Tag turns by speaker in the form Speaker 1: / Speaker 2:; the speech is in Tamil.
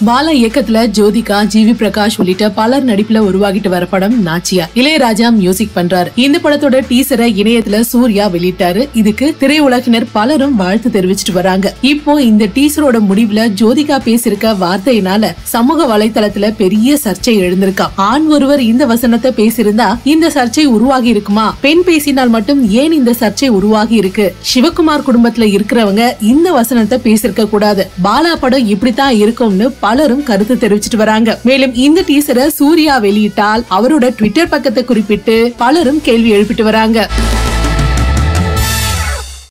Speaker 1: பாலா இயக்கத்துல ஜோதிகா ஜிவி பிரகாஷ் உள்ளிட்ட பலர் நடிப்புல உருவாகிட்டு வர படம் நாச்சியா இளையராஜா மியூசிக் பண்றாரு இந்த படத்தோட டீசரை இணையத்துல சூர்யா வெளியிட்டாரு இதுக்கு திரையுலகினர் பலரும் வாழ்த்து தெரிவிச்சிட்டு வராங்க இப்போ இந்த டீசரோட முடிவுல ஜோதிகா பேசியிருக்க வார்த்தையினால சமூக வலைத்தளத்துல பெரிய சர்ச்சை எழுந்திருக்கா ஆண் ஒருவர் இந்த வசனத்தை பேசியிருந்தா இந்த சர்ச்சை உருவாகி இருக்குமா பெண் பேசினால் மட்டும் ஏன் இந்த சர்ச்சை உருவாகி இருக்கு சிவகுமார் குடும்பத்துல இருக்கிறவங்க இந்த வசனத்தை பேசிருக்க கூடாது பாலா படம் இப்படித்தான் இருக்கும்னு பலரும் கருத்து தெரிவிச்சிட்டு வராங்க மேலும் இந்த டீசரை சூர்யா வெளியிட்டால் அவரோட ட்விட்டர் பக்கத்தை குறிப்பிட்டு பலரும் கேள்வி எழுப்பிட்டு வராங்க